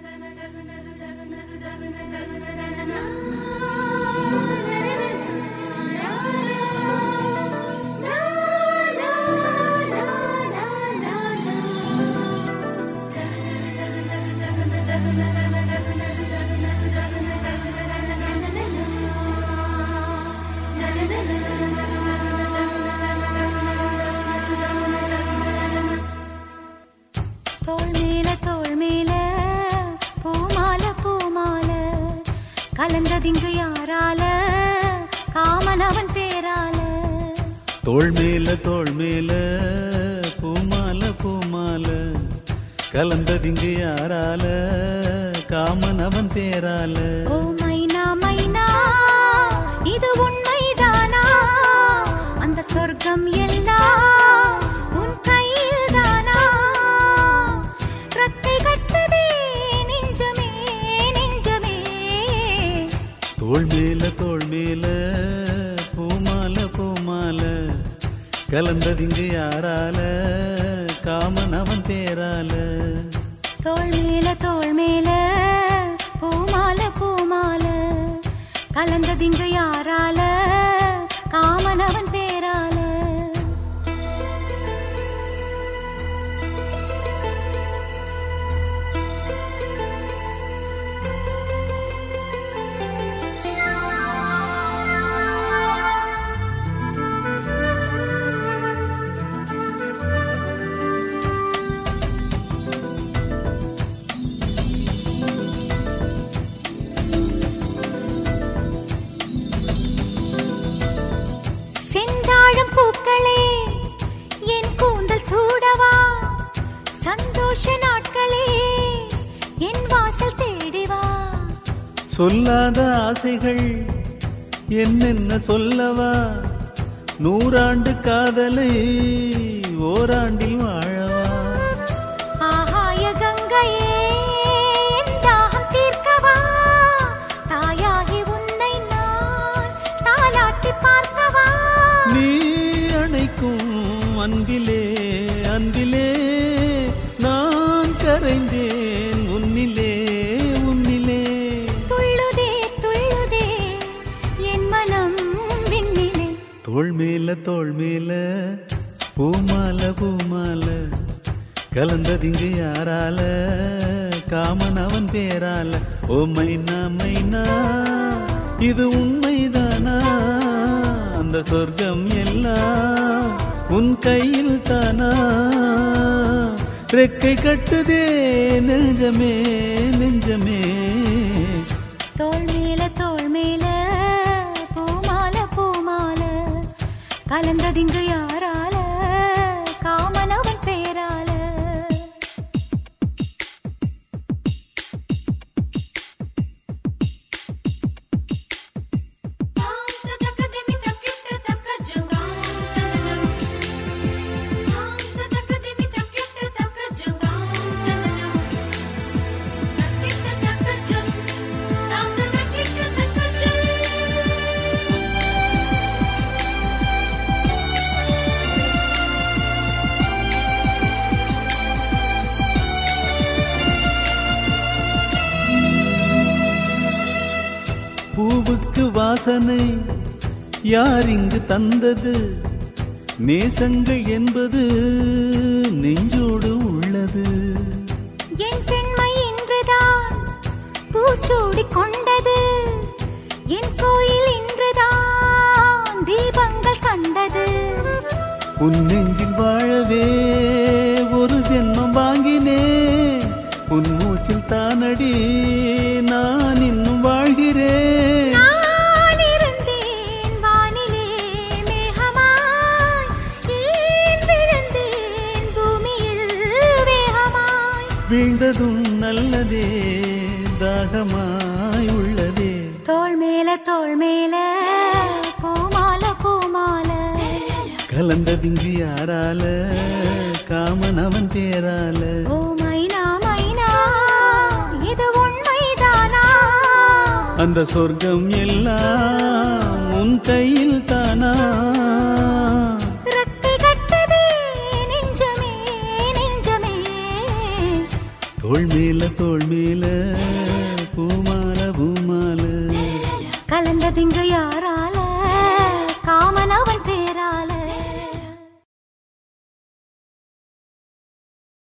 தோள் மேல தோள் மேல பூமால பூமால கலந்ததிங்கு யாரால காமன் அவன் பேரால தோள் மேல தோள் மேல பூமால பூமால கலந்ததிங்கு யாரால காமன் அவன் பேரால ஓ மைனா மைனா இது உண்மைதானா அந்த சொர்க்கம் எல்லாம் உன் கையில் தானா ரத்தை கட்டுதே நெஞ்சமே நெஞ்சமே தோள் மேல தோள் மேல பூமால பூமால கலந்ததிங்கு யாரால காமன் அவன் பேரால தோள் மேல தோள் மேல பூமால பூமால கலந்ததிங்கு யாரால காமன் அவன் பேரால செந்தாழம் பூக்களே என் கூந்தல் சூடவா சந்தோஷ நாட்களே என் வாசல் தேடிவா சொல்லாத ஆசைகள் என்னென்ன சொல்லவா நூறாண்டு காதலை ஓராண்டில் வாழவா ஆகாய கங்கையே என் தாகம் தீர்க்கவா தாயாகி உன்னை நான் தாலாட்டி பார்க்கவா நீ அணைக்கும் அன்பிலே அன்பிலே நான் கரைந்தேன் உன்னிலே உன்னிலே துள்ளுதே துள்ளுதே என் மனம் விண்ணிலே தோள் மேல தோள் மேல பூமால பூமால கலந்ததிங்கு யாரால காமன் அவன் பேரால ஓ மைனா மைனா இது உண்மைதானா அந்த சொர்க்கம் எல்லாம் உன் கையில் தானா ரெக்கை கட்டுதே நெஞ்சமே நெஞ்சமே தோள் மேல தோள் மேல பூமால பூமால கலந்ததிங்கு யாரால காமனவன் பேரால பூவுக்கு வாசனை யார் இங்கு தந்தது நேசங்கள் என்பது நெஞ்சோடு உள்ளது என் பெண்மை இன்றுதான் பூச்சூடி கொண்டது என் கோயில் இன்றுதான் தீபங்கள் கண்டது உன் நெஞ்சில் வாழவே ஒரு ஜென்மம் வாங்கினேன் உன் மூச்சில் தானடி நான் இன்னும் வாழ்கிறேன் நான் இருந்தேன் வானிலே மேகமாய் ஏன் விழுந்தேன் பூமியில் வேகமாய் வீழ்ந்ததும் நல்லதே தாகமாய் உள்ளதே தோள் மேல தோள் மேல பூமால பூமால கலந்ததிங்கு யாரால காமன் அவன் பேரால ஓ மைனா மைனா இது உண்மைதானா அந்த சொர்க்கம் எல்லாம் உன் கையில் தானா ரெக்கை கட்டுதே நெஞ்சமே நெஞ்சமே தோள் மேல தோள் மேல பூமால பூமால கலந்ததிங்கு யாரால காமன் அவன் பேரால